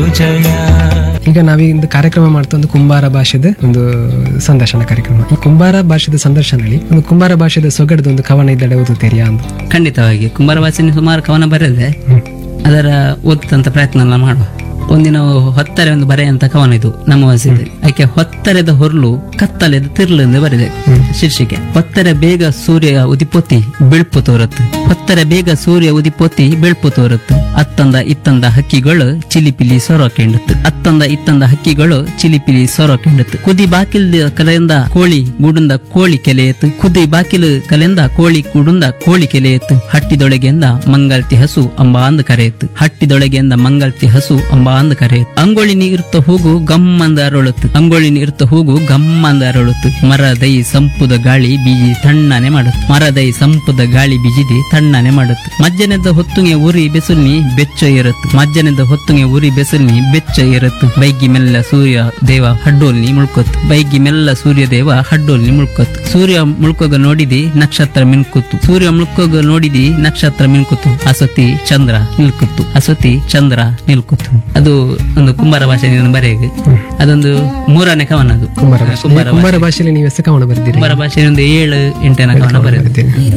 ಜಯ ಈಗ ನಾವೀಗ ಕಾರ್ಯಕ್ರಮ ಮಾಡ್ತಾ ಒಂದು ಕುಂಬಾರ ಭಾಷೆದ ಒಂದು ಸಂದರ್ಶನ ಕಾರ್ಯಕ್ರಮ ಈ ಕುಂಬಾರ ಭಾಷೆದ ಸಂದರ್ಶನದಲ್ಲಿ ಒಂದು ಕುಂಬಾರ ಭಾಷೆದ ಸೊಗಡದ ಒಂದು ಕವನ ಇದ್ದಡೆ ಓದುತ್ತೀರಿಯಾ ಅಂತ ಖಂಡಿತವಾಗಿ ಕುಂಬಾರವಾಸಿನಿ ಸುಮಾರು ಕವನ ಬರೆದೆ ಅದರ ಓದ್ತಂತ ಪ್ರಯತ್ನ ಎಲ್ಲ ಮಾಡುವ ಒಂದಿನ ಹೊತ್ತರೆ ಒಂದು ಬರೆ ಅಂತ ಕವನ ಇದು ನಮ್ಮ ವಾಸಿದೆ ಆಕೆ ಹೊತ್ತರೆದ ಹೊರ್ಲು ಕತ್ತಲೆದ ತಿರ್ಲು ಎಂದು ಬರೆದೆ ಶೀರ್ಷಿಕೆ ಹೊತ್ತರೆ ಬೇಗ ಸೂರ್ಯ ಉದಿಪೊತ್ತಿ ಬೆಳ್ಪು ತೋರತ್ತು ಹೊತ್ತರೆ ಬೇಗ ಸೂರ್ಯ ಉದಿಪೊತ್ತಿ ಬೆಳ್ಪು ತೋರತ್ತು ಅತ್ತಂದ ಇತ್ತಂದ ಹಕ್ಕಿಗಳು ಚಿಲಿಪಿಲಿ ಸೊರ ಕೆಂಡತ್ತು ಅತ್ತಂದ ಇತ್ತಂದ ಹಕ್ಕಿಗಳು ಚಿಲಿಪಿಲಿ ಸೊರ ಕೆಂಡತ್ತು ಕುದಿ ಬಾಕಿಲ್ ಕಲೆಯಿಂದ ಕೋಳಿ ಗೂಡುಂದ ಕೋಳಿ ಕೆಲೆಯತ್ತು ಕುದಿ ಬಾಕಿಲು ಕಲೆಯಿಂದ ಕೋಳಿ ಗೂಡುಂದ ಕೋಳಿ ಕೆಲೆಯತ್ತು ಹಟ್ಟಿದೊಳಗೆಂದ ಮಂಗಲ್ತಿ ಹಸು ಅಂಬ ಅಂದ ಕರೆಯಿತು ಹಟ್ಟಿದೊಳಗೆಂದ ಮಂಗಲ್ತಿ ಹಸು ಅಂಬ ಅಂದ ಕರೆಯಿತು ಅಂಗೋಳಿನಿ ಇರ್ತ ಹೋಗು ಗಮ್ಮಂದ ಅರಳುತ್ತು ಅಂಗೋಳಿನಿ ಇರ್ತ ಹೋಗು ಗಮ್ಮಂದ ಅರಳುತ್ತು ಮರ ದೈ ಸಂಪುದ ಗಾಳಿ ಬೀಜಿ ತಣ್ಣನೆ ಮಾಡುತ್ತೆ ಮರ ದೈ ಸಂಪುದ ಗಾಳಿ ಬೀಜಿದಿ ತಣ್ಣನೆ ಮಾಡುತ್ತೆ ಮಜ್ಜನದ ಹೊತ್ತುಗೆ ಉರಿ ಬೆಸುಲ್ನಿ ಬೆಚ್ಚ ಇರುತ್ತೆ ಮಜ್ಜನದ ಹೊತ್ತುಗೆ ಉರಿ ಬೆಸುಲ್ನಿ ಬೆಚ್ಚ ಇರುತ್ತೆ ಬೈಗಿ ಮೆಲ್ಲ ಸೂರ್ಯ ದೇವ ಹಡ್ಡೋಲ್ನಿ ಮುಳ್ಕೊತ್ತು ಬೈಗಿ ಮೆಲ್ಲ ಸೂರ್ಯ ದೇವ ಹಡ್ಡೋಲ್ನಿ ಮುಳ್ಕೊತ್ತು ಸೂರ್ಯ ಮುಳ್ಕೋಗ ನೋಡಿದಿ ನಕ್ಷತ್ರ ಮಿನ್ಕುತ್ತು ಸೂರ್ಯ ಮುಳ್ಕೋಗ ನೋಡಿದಿ ನಕ್ಷತ್ರ ಮಿನ್ಕುತ್ತು ಅಸತಿ ಚಂದ್ರ ನಿಲ್ಕುತ್ತು ಅಸತಿ ಚಂದ್ರ ನಿಲ್ಕುತ್ತು ಅದು ಒಂದು ಕುಂಬಾರ ಭಾಷೆಯಿಂದ ಬರೆಯಗೆ ಅದೊಂದು ಮೂರನೇ ಕವನ ಅದು ಕುಂಬಾರ ಭಾಷೆ ಕುಂಬಾರ ಕುಂಬಾರ ಭಾಷೆಯಲ್ಲಿ ನೀವು ಎಷ್ಟು ಕವನ ಬರೆದಿರಿ ಕುಂಬಾರ ಭಾಷೆ ಒಂದು ಏಳು ಎಂಟನೇ ಕವನ ಬರೆಯುತ್ತೆ ಬರೆದಿರಿ